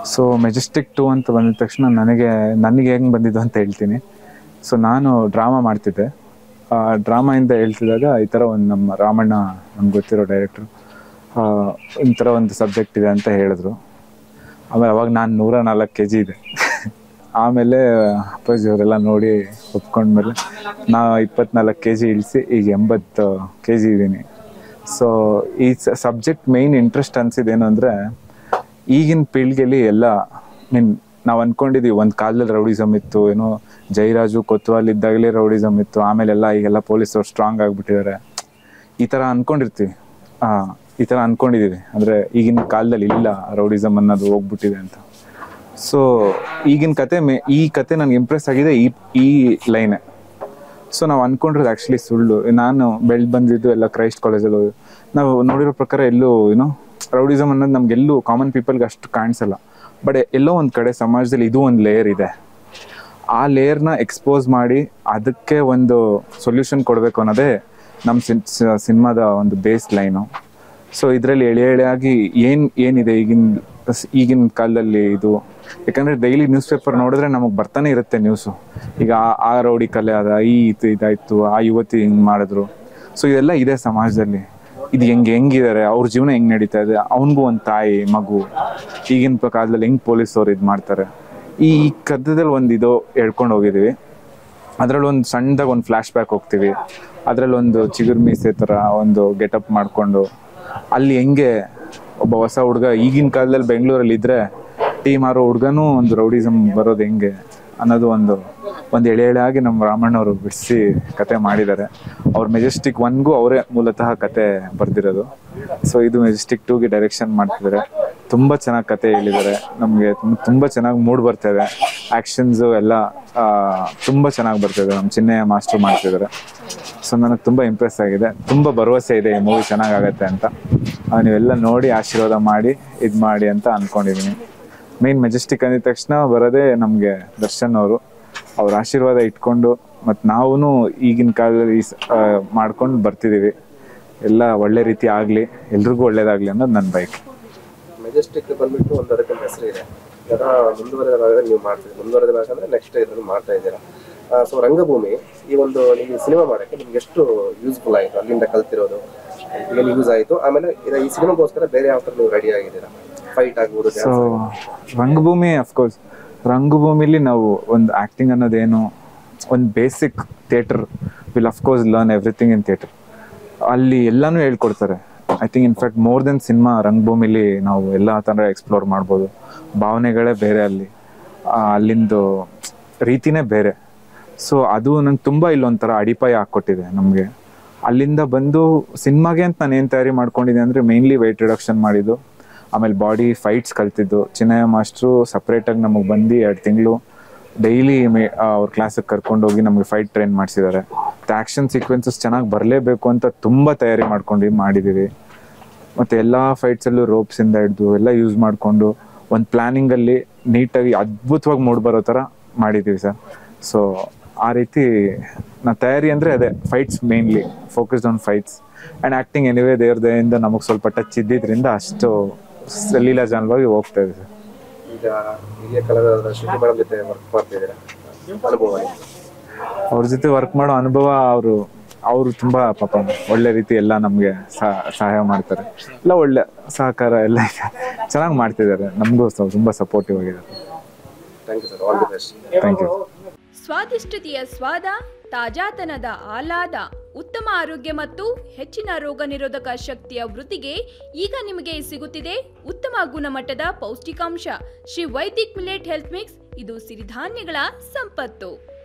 So Majestic two ಅಂತ ಬಂದಿದ ತಕ್ಷಣ ನನಗೆ ನನಗೆ ಹೆಂಗೆ ಬಂದಿದ್ದು ಅಂತ ಹೇಳ್ತೀನಿ ಸೊ ನಾನು ಡ್ರಾಮಾ ಮಾಡ್ತಿದ್ದೆ ಡ್ರಾಮಾಯಿಂದ ಹೇಳ್ತಿದ್ದಾಗ ಈ ಥರ ಒಂದು ನಮ್ಮ ರಾಮಣ್ಣ ನಮ್ಗೆ ಗೊತ್ತಿರೋ ಡೈರೆಕ್ಟ್ರು ಈ ಥರ ಒಂದು ಸಬ್ಜೆಕ್ಟ್ ಇದೆ ಅಂತ ಹೇಳಿದ್ರು ಆಮೇಲೆ ಅವಾಗ ನಾನು ನೂರ ನಾಲ್ಕು ಕೆ ಜಿ ಇದೆ ಆಮೇಲೆ ಅಪ್ಪಾಜಿ ಅವರೆಲ್ಲ ನೋಡಿ ಒಪ್ಕೊಂಡ್ಮೇಲೆ ನಾ ಇಪ್ಪತ್ನಾಲ್ಕು ಕೆ ಜಿ ಇಳಿಸಿ ಈಗ ಎಂಬತ್ತು ಕೆ ಜಿ ಇದ್ದೀನಿ ಸೊ ಈ ಸಬ್ಜೆಕ್ಟ್ ಮೇಯ್ನ್ ಇಂಟ್ರೆಸ್ಟ್ ಅನ್ಸಿದ್ದೇನು ಅಂದರೆ ಈಗಿನ ಪೀಳಿಗೆಲಿ ಎಲ್ಲ ಮೀನ್ ನಾವು ಅನ್ಕೊಂಡಿದೀವಿ ಒಂದು ಕಾಲದಲ್ಲಿ ರೌಡಿಸಮ್ ಇತ್ತು ಏನೋ ಜೈರಾಜು ಕೊತ್ವಾಲ್ ಇದ್ದಾಗಲೇ ರೌಡಿಸಮ್ ಇತ್ತು ಆಮೇಲೆಲ್ಲ ಈಗೆಲ್ಲ ಪೊಲೀಸವ್ರು ಸ್ಟ್ರಾಂಗ್ ಆಗಿಬಿಟ್ಟಿದ್ದಾರೆ ಈ ಥರ ಅನ್ಕೊಂಡಿರ್ತೀವಿ ಆ, ಈ ಥರ ಅನ್ಕೊಂಡಿದೀವಿ ಅಂದರೆ ಈಗಿನ ಕಾಲದಲ್ಲಿ ಇಲ್ಲ ರೌಡಿಸಮ್ ಅನ್ನೋದು ಹೋಗ್ಬಿಟ್ಟಿದೆ ಅಂತ ಸೊ ಈಗಿನ ಕತೆ ಮೇ ಈ ಕತೆ ನನಗೆ ಇಂಪ್ರೆಸ್ ಆಗಿದೆ ಈ ಈ ಲೈನೇ ಸೊ ನಾವು ಅನ್ಕೊಂಡಿರೋದು ಆ್ಯಕ್ಚುಲಿ ಸುಳ್ಳು ನಾನು ಬೆಳೆದು ಬಂದಿದ್ದು ಎಲ್ಲ ಕ್ರೈಸ್ಟ್ ಕಾಲೇಜಲ್ಲಿ ನಾವು ನೋಡಿರೋ ಪ್ರಕಾರ ಎಲ್ಲೂ ಏನೋ ರೌಡಿಸಮ್ ಅನ್ನೋದು ನಮ್ಗೆಲ್ಲೂ ಕಾಮನ್ ಪೀಪಲ್ಗೆ ಅಷ್ಟು ಕಾಣಿಸಲ್ಲ ಬಟ್ ಎಲ್ಲೋ ಒಂದು ಕಡೆ ಸಮಾಜದಲ್ಲಿ ಇದು ಒಂದು ಲೇಯರ್ ಇದೆ ಆ ಲೇಯರ್ನ ಎಕ್ಸ್ಪೋಸ್ ಮಾಡಿ ಅದಕ್ಕೆ ಒಂದು ಸೊಲ್ಯೂಷನ್ ಕೊಡಬೇಕು ಅನ್ನೋದೇ ನಮ್ಮ ಸಿನ್ ಸಿನಿಮಾದ ಒಂದು ಬೇಸ್ ಲೈನು ಸೊ ಇದರಲ್ಲಿ ಎಳೆ ಎಳೆಯಾಗಿ ಏನು ಏನಿದೆ ಈಗಿನ ಈಗಿನ ಕಾಲದಲ್ಲಿ ಇದು ಯಾಕಂದರೆ ಡೈಲಿ ನ್ಯೂಸ್ ಪೇಪರ್ ನೋಡಿದ್ರೆ ನಮಗೆ ಬರ್ತಾನೆ ಇರುತ್ತೆ ನ್ಯೂಸು ಈಗ ಆ- ಆ ರೌಡಿ ಕಲೆ ಅದ ಈ ಇದು ಇದಾಯ್ತು ಆ ಯುವತಿ ಹಿಂಗೆ ಮಾಡಿದ್ರು ಸೊ ಇದೆಲ್ಲ ಇದೆ ಸಮಾಜದಲ್ಲಿ ಇದು ಹೆಂಗೆ ಹೆಂಗಿದ್ದಾರೆ ಅವ್ರ ಜೀವನ ಹೆಂಗೆ ನಡೀತಾ ಇದೆ ಅವನಿಗೂ ಒಂದು ತಾಯಿ ಮಗು ಈಗಿನ ಕಾಲದಲ್ಲಿ ಹೆಂಗೆ ಪೊಲೀಸವ್ರು ಇದು ಮಾಡ್ತಾರೆ ಈ ಕಥೆದಲ್ಲಿ ಒಂದು ಇದು ಹೇಳ್ಕೊಂಡು ಹೋಗಿದ್ದೀವಿ ಅದ್ರಲ್ಲಿ ಒಂದು ಸಣ್ಣದಾಗ ಒಂದು ಫ್ಲ್ಯಾಶ್ ಬ್ಯಾಕ್ ಹೋಗ್ತೀವಿ ಅದ್ರಲ್ಲಿ ಒಂದು ಚಿಗುರು ಮೀಸೆ ಥರ ಒಂದು ಗೆಟಪ್ ಮಾಡಿಕೊಂಡು ಅಲ್ಲಿ ಹೆಂಗೆ ಒಬ್ಬ ಹೊಸ ಹುಡುಗ ಈಗಿನ ಕಾಲದಲ್ಲಿ ಬೆಂಗಳೂರಲ್ಲಿ ಇದ್ರೆ ಟೀ ಮಾರೋ ಹುಡುಗನೂ ಒಂದು ರೌಡಿಸಮ್ ಬರೋದು ಹೆಂಗೆ ಅನ್ನೋದು ಒಂದು ಒಂದು ಎಳೆ ಎಳೆಯಾಗಿ ನಮ್ಮ ರಾಮಣ್ಣವರು ಬಿಡಿಸಿ ಕತೆ ಮಾಡಿದ್ದಾರೆ ಅವ್ರ ಮೆಜೆಸ್ಟಿಕ್ ಒನ್ಗೂ ಅವರೇ ಮೂಲತಃ ಕತೆ ಬರೆದಿರೋದು ಸೊ ಇದು ಮೆಜೆಸ್ಟಿಕ್ ಟೂಗೆ ಡೈರೆಕ್ಷನ್ ಮಾಡ್ತಿದ್ದಾರೆ ತುಂಬ ಚೆನ್ನಾಗಿ ಕತೆ ಹೇಳಿದ್ದಾರೆ ನಮಗೆ ತುಂಬ ಚೆನ್ನಾಗಿ ಮೂಡ್ ಬರ್ತಾ ಇದೆ ಆ್ಯಕ್ಷನ್ಸು ಎಲ್ಲ ಆ, ತುಂಬ ಚೆನ್ನಾಗಿ ಬರ್ತಿದೆ ನಮ್ಮ ಚಿನ್ನಯ್ಯ ಮಾಸ್ಟ್ರು ಮಾಡ್ತಿದ್ದಾರೆ ಸೊ ನನಗೆ ತುಂಬ ಇಂಪ್ರೆಸ್ ಆಗಿದೆ ತುಂಬ ಭರವಸೆ ಇದೆ ಈ ಮೂವಿ ಚೆನ್ನಾಗಾಗತ್ತೆ ಅಂತ ಆ, ನೀವೆಲ್ಲ ನೋಡಿ ಆಶೀರ್ವಾದ ಮಾಡಿ ಇದು ಮಾಡಿ ಅಂತ ಅಂದ್ಕೊಂಡಿದ್ದೀನಿ ಮೇನ್ ಮೆಜೆಸ್ಟಿಕ್ ಅಂದಿದ ತಕ್ಷಣ ಬರೋದೇ ನಮಗೆ ದರ್ಶನ್ ಅವರು ಅವ್ರ ಆಶೀರ್ವಾದ ಇಟ್ಕೊಂಡು ಮತ್ತು ನಾವು ಈಗಿನ ಕಾಲದಲ್ಲಿ ಮಾಡ್ಕೊಂಡು ಬರ್ತಿದ್ದೀವಿ ಎಲ್ಲ ಒಳ್ಳೆ ರೀತಿ ಆಗಲಿ ಎಲ್ರಿಗೂ ಒಳ್ಳೇದಾಗಲಿ ಅನ್ನೋದು ನನ್ನ ಬೈಕ್ ಮೆಜೆಸ್ಟಿಕ್ ಬಂದ್ಬಿಟ್ಟು ಒಂದು ಅದಕ್ಕೆ ಹೆಸರು ಇದೆ ಅದರ ಮುಂದುವರೆದ ಭಾಗದಲ್ಲಿ ನೀವು ಮಾಡ್ತೀರಿ ಮುಂದುವರೆದ ಭಾಗ ಅಂದ್ರೆ ನೆಕ್ಸ್ಟ್ ಇದ್ರಲ್ಲಿ ಮಾಡ್ತಾ ಇದ್ದೀರಾ ಸೊ ರಂಗಭೂಮಿ ಈ ಒಂದು ನೀವು ಸಿನಿಮಾ ಮಾಡಕ್ಕೆ ನಿಮ್ಗೆ ಎಷ್ಟು ಯೂಸ್ಫುಲ್ ಆಯಿತು ಅಲ್ಲಿಂದ ಕಲ್ತಿರೋದು ಏನು ಯೂಸ್ ಆಯಿತು ಆಮೇಲೆ ಇದು- ಈ ಸಿನಿಮಾಗೋಸ್ಕರ ಬೇರೆ ಯಾವ ಥರ ನೀವು ರೆಡಿ ಆಗಿದ್ದೀರಾ ಫೈಟ್ ಆಗ್ಬೋದು ಸೊ ರಂಗಭೂಮಿ ಅಫ್ಕೋರ್ಸ್ ರಂಗಭೂಮಿಲಿ ನಾವು ಒಂದು ಆ್ಯಕ್ಟಿಂಗ್ ಅನ್ನೋದೇನು ಒಂದು basic theatre will of course learn everything in theatre ಅಲ್ಲಿ ಎಲ್ಲನೂ ಹೇಳ್ಕೊಡ್ತಾರೆ I think in fact more than cinema ರಂಗಭೂಮಿಲಿ ನಾವು ಎಲ್ಲ ಥರ ಎಕ್ಸ್ಪ್ಲೋರ್ ಮಾಡ್ಬೋದು ಭಾವನೆಗಳೇ ಬೇರೆ ಅಲ್ಲಿ ಆ, ಅಲ್ಲಿಂದು ರೀತಿನೇ ಬೇರೆ ಸೊ ಅದು ನಂಗೆ ತುಂಬ ಇಲ್ಲೊಂಥರ ಅಡಿಪಾಯ ಹಾಕ್ಕೊಟ್ಟಿದೆ ನಮಗೆ ಅಲ್ಲಿಂದ ಬಂದು ಸಿನಿಮಾಗೆ ಅಂತ ನಾನು ಏನು ತಯಾರಿ ಮಾಡ್ಕೊಂಡಿದ್ದೆ ಅಂದರೆ ಮೇನ್ಲಿ ವೆಯ್ಟ್ ರಿಡಕ್ಷನ್ ಮಾಡಿದ್ದು ಆಮೇಲೆ ಬಾಡಿ ಫೈಟ್ಸ್ ಕಲ್ತಿದ್ದು ಚಿನ್ನಯ್ಯ ಮಾಸ್ಟ್ರು ಸಪ್ರೇಟಾಗಿ ನಮಗೆ ಬಂದು ಎರಡು ತಿಂಗಳು ಡೈಲಿ ಮೇ ಅವ್ರ ಕ್ಲಾಸಿಗೆ ಕರ್ಕೊಂಡೋಗಿ ನಮಗೆ ಫೈಟ್ ಟ್ರೈನ್ ಮಾಡಿಸಿದ್ದಾರೆ ಮತ್ತು ಆ್ಯಕ್ಷನ್ ಸೀಕ್ವೆನ್ಸಸ್ ಚೆನ್ನಾಗಿ ಬರಲೇಬೇಕು ಅಂತ ತುಂಬ ತಯಾರಿ ಮಾಡ್ಕೊಂಡು ಮಾಡಿದ್ದೀವಿ ಮತ್ತು ಎಲ್ಲ ಫೈಟ್ಸಲ್ಲೂ ರೋಪ್ಸಿಂದ ಹಿಡಿದು ಎಲ್ಲ ಯೂಸ್ ಮಾಡಿಕೊಂಡು ಒಂದು ಪ್ಲ್ಯಾನಿಂಗಲ್ಲಿ ನೀಟಾಗಿ ಅದ್ಭುತವಾಗಿ ಮೂಡ್ ಬರೋ ಥರ ಮಾಡಿದ್ದೀವಿ ಸರ್ ಸೊ ಆ ರೀತಿ ನಾ ತಯಾರಿ ಅಂದರೆ ಅದೇ fights mainly focused on fights and acting anyway ದೇವ್ರ ದಯಿಂದ ನಮಗೆ ಸ್ವಲ್ಪ ಟಚ್ ಇದ್ದಿದ್ದರಿಂದ ಅಷ್ಟು ಸ- ಲೀಲಾಜಾಲವಾಗಿ ಹೋಗ್ತಾ ಇದೆ ಸರ್ ಈಗ ಹಿರಿಯ ಕಲಾವಿದರಾದ ಶ್ರುತಿ ಮೇಡಮ್ ಜೊತೆ ವರ್ಕ್ ಮಾಡ್ತಿದ್ದೀರಾ ಅನುಭವ ಏನು? ಅವ್ರ ಜೊತೆ ವರ್ಕ್ ಮಾಡೋ ಅನುಭವ ಅವರು ಅವರು ತುಂಬ ಪಾಪ ಒಳ್ಳೆ ರೀತಿ ಎಲ್ಲ ನಮಗೆ ಸಹಾಯ ಮಾಡ್ತಾರೆ ಎಲ್ಲ ಒಳ್ಳೆ ಸಹಕಾರ ಎಲ್ಲ ಇದೆ ಚೆನ್ನಾಗಿ ಮಾಡ್ತಿದ್ದಾರೆ ನಮಗೂ ತುಂಬ ಸಪೋರ್ಟಿವ್ ಆಗಿದ್ದಾರೆ thank you sir all the best thank you ಸ್ವಾದಿಷ್ಟತೆಯ ಸ್ವಾದ ತಾಜಾತನದ ಆಹ್ಲಾದ ಉತ್ತಮ ಆರೋಗ್ಯ ಮತ್ತು ಹೆಚ್ಚಿನ ರೋಗ ನಿರೋಧಕ ಶಕ್ತಿಯ ವೃದ್ಧಿಗೆ ಈಗ ನಿಮಗೆ ಸಿಗುತ್ತಿದೆ ಉತ್ತಮ ಗುಣಮಟ್ಟದ ಪೌಷ್ಟಿಕಾಂಶ Shri Vaidik millet health mix ಇದು ಸಿರಿಧಾನ್ಯಗಳ ಸಂಪತ್ತು